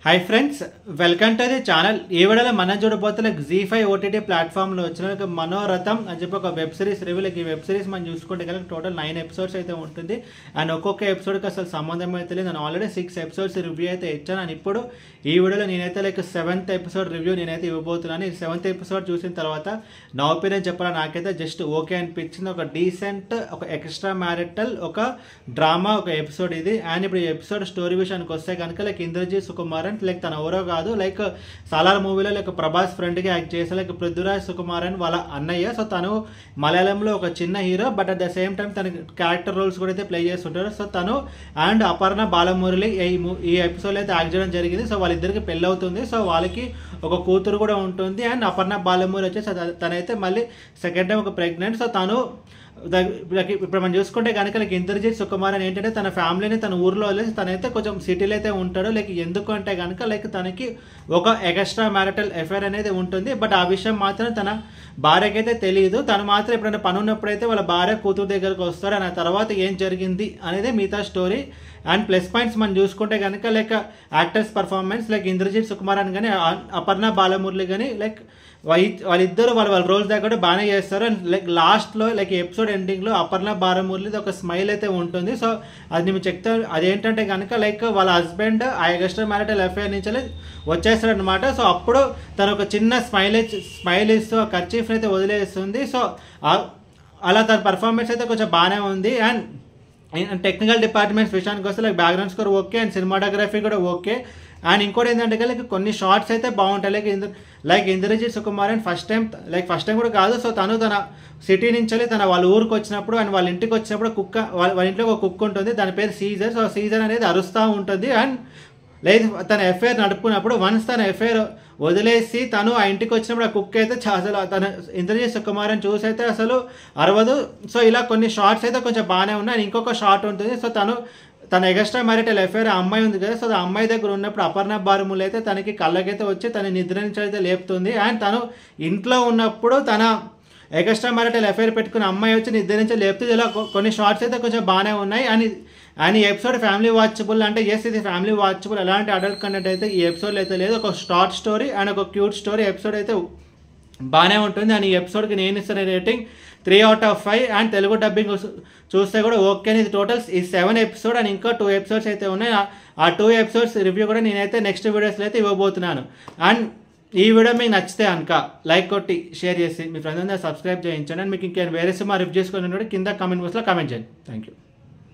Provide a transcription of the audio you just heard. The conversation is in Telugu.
hi friends welcome to the channel ఈ వీడియోలో మనం చూడబోతున్న జీ ఫైవ్ ఓటీటీ ప్లాట్ఫామ్లో వచ్చిన ఒక మనోరథం అని చెప్పి ఒక వెబ్ సిరీస్ రివ్యూలకి ఈ వెబ్ సిరీస్ మనం చూసుకుంటే కనుక టోటల్ నైన్ ఎపిసోడ్స్ అయితే ఉంటుంది అండ్ ఒక్కొక్క ఎపిసోడ్కి అసలు సంబంధం అయితే లేదు నేను ఆల్రెడీ సిక్స్ ఎపిసోడ్స్ రివ్యూ అయితే ఇచ్చాను అండ్ ఇప్పుడు ఈ వీడియోలో నేనైతే లైక్ సెవెంత్ ఎపిసోడ్ రివ్యూ నేనైతే ఇవ్వబోతున్నాను ఈ సెవెంత్ ఎపిసోడ్ చూసిన తర్వాత నా ఒపీనియన్ చెప్పాలి నాకైతే జస్ట్ ఓకే అనిపించింది ఒక డీసెంట్ ఒక ఎక్స్ట్రా మ్యారిటల్ ఒక డ్రామా ఒక ఎపిసోడ్ ఇది అండ్ ఇప్పుడు ఈ ఎపిసోడ్ స్టోరీ విషయానికి వస్తే కనుక లైక్ ఇంద్రజీత్ సుకుమారన్ లైక్ తన ఎవరో కాదు లైక్ సాలార్ మూవీలో లైక్ ప్రభాస్ ఫ్రెండ్గా యాక్ట్ చేసే లైక్ పృథ్వీరాజ్ సుకుమారన్ వాళ్ళ అన్నయ్య సో తను మలయాళంలో ఒక చిన్న hero but at the same time తన క్యారెక్టర్ రోల్స్ కూడా అయితే ప్లే చేస్తుంటారు సో తను అండ్ అపర్ణ బాలమురళి ఈ మూ- ఈ ఎపిసోడ్ అయితే యాక్ట్ చేయడం జరిగింది సో వాళ్ళిద్దరికి పెళ్ళి అవుతుంది సో వాళ్ళకి ఒక కూతురు కూడా ఉంటుంది అండ్ అపర్ణ బాలమురళి వచ్చేసి తన- తనైతే మళ్ళీ సెకండ్ టైం ఒక ప్రెగ్నెంట్ సో తను ద- like ఇప్పుడు మనం చూసుకుంటే కనుక లైక్ ఇంద్రజిత్ సుకుమార్ అని ఏంటంటే తన ఫ్యామిలీని తన ఊర్లో వదిలేసి తనైతే కొంచెం సిటీలో అయితే ఉంటాడు లైక్ ఎందుకు అంటే కనుక లైక్ తనకి ఒక ఎక్స్ట్రా మ్యారిటల్ ఎఫైర్ అనేది ఉంటుంది బట్ ఆ విషయం మాత్రం తన భార్యకి అయితే తెలియదు తను మాత్రం ఎప్పుడైనా పని ఉన్నప్పుడైతే వాళ్ళ భార్య కూతురు దగ్గరకు వస్తాడు అండ్ ఆ తర్వాత ఏం జరిగింది అనేది మిగతా స్టోరీ అండ్ ప్లస్ పాయింట్స్ మనం చూసుకుంటే కనుక like actors performance like Indrajith Sukumar అని కానీ అపర్ణ బాలమురళి కానీ లైక్ వై- వాళ్ళిద్దరు వాళ్ళ వాళ్ళ రోల్స్ దగ్గర కూడా బాగానే చేస్తారు అండ్ లైక్ లాస్ట్లో లైక్ ఎపిసోడ్ ఎండింగ్లో అపర్ణ బాలమురళిది ఒక స్మైల్ అయితే ఉంటుంది సో అది నేను చెప్తా అదేంటంటే కనుక లైక్ వాళ్ళ హస్బెండ్ ఆ ఎగస్ట్రా మ్యారిటల్ అఫేర్ నుంచి వచ్చేస్తాడు అనమాట సో అప్పుడు తను ఒక చిన్న స్మైల్ స్మైల్ ఇస్తూ ఆ ఖర్చీఫ్ని అయితే వదిలేస్తుంది సో ఆ- అలా తన పర్ఫార్మెన్స్ అయితే కొంచెం బాగానే ఉంది అండ్ టెక్నికల్ డిపార్ట్మెంట్స్ విషయానికి వస్తే like background score okay and cinematography కూడా ఓకే అండ్ ఇంకోటి ఏంటంటే లైక్ కొన్ని షార్ట్స్ అయితే బాగుంటాయి like Indra like Indrajith Sukumar and first time like first time కూడా కాదు సో తను తన సిటీ నుంచి తన వాళ్ళ ఊరికి వచ్చినప్పుడు అండ్ వాళ్ళ ఇంటికి వచ్చినప్పుడు కుక్క వాళ్ళ వాళ్ళ ఇంట్లో ఒక కుక్క ఉంటుంది దాని పేరు సీజర్ సో సీజర్ అనేది అరుస్తూ ఉంటుంది అండ్ లేదు తన ఎఫ్ఐఆర్ నడుపుకున్నప్పుడు వన్స్ తన ఎఫ్ఐఆర్ వదిలేసి తను ఆ ఇంటికి వచ్చినప్పుడు ఆ కుక్క అయితే చా- అసలు తన ఇంద్రజిత్ సుకుమార్ అని చూసి అయితే అసలు అరవదు సో ఇలా కొన్ని షార్ట్స్ అయితే కొంచెం బాగానే ఉన్నాయి అండ్ ఇంకొక షార్ట్ ఉంటుంది సో తను తన ఎగస్ట్రా మ్యారిటల్ ఎఫ్ఐఆర్ ఆ అమ్మాయి ఉంది కదా సో ఆ అమ్మాయి దగ్గర ఉన్నప్పుడు అపర్ణ బారుములు అయితే తనకి కళ్ళకైతే వచ్చి తన నిద్ర నుంచి అయితే లేపుతుంది అండ్ తను ఇంట్లో ఉన్నప్పుడు తన ఎగస్ట్రా మ్యారిటల్ ఎఫ్ఐఆర్ పెట్టుకున్న అమ్మాయి వచ్చి నిద్ర నుంచి లేపుతుంది ఇలా కొ- కొన్ని షార్ట్స్ అయితే కొంచెం బాగానే ఉన్నాయి అండ్ ఇది- అండ్ ఈ ఎపిసోడ్ ఫ్యామిలీ వాచబుల్ అంటే ఎస్ ఇది ఫ్యామిలీ వాచబుల్ ఎలాంటి అడల్ట్ కంటెంట్ అయితే ఈ ఎపిసోడ్లో అయితే లేదు ఒక షార్ట్ స్టోరీ అండ్ ఒక క్యూట్ స్టోరీ ఎపిసోడ్ అయితే బాగానే ఉంటుంది అండ్ ఈ ఎపిసోడ్కి నేను ఇస్తున్న rating three out of five and Telugu dubbing చూస్తే కూడా ఓకే ఇది టోటల్స్ ఈ సెవెన్ ఎపిసోడ్ అండ్ ఇంకా టూ ఎపిసోడ్స్ అయితే ఉన్నాయి ఆ- ఆ టూ ఎపిసోడ్స్ రివ్యూ కూడా నేనైతే నెక్స్ట్ వీడియోస్లో అయితే ఇవ్వబోతున్నాను అండ్ ఈ వీడియో మీకు నచ్చితే కనుక లైక్ కొట్టి షేర్ చేసి మీ ఫ్రెండ్స్ అందరూ సబ్స్క్రైబ్ చేయించండి అండ్ మీకు ఇంకేమైనా వేరే సినిమా రివ్యూ చేసుకుని కింద కామెంట్ బాక్స్లో కామెంట్ చేయండి థ్యాంక్ యూ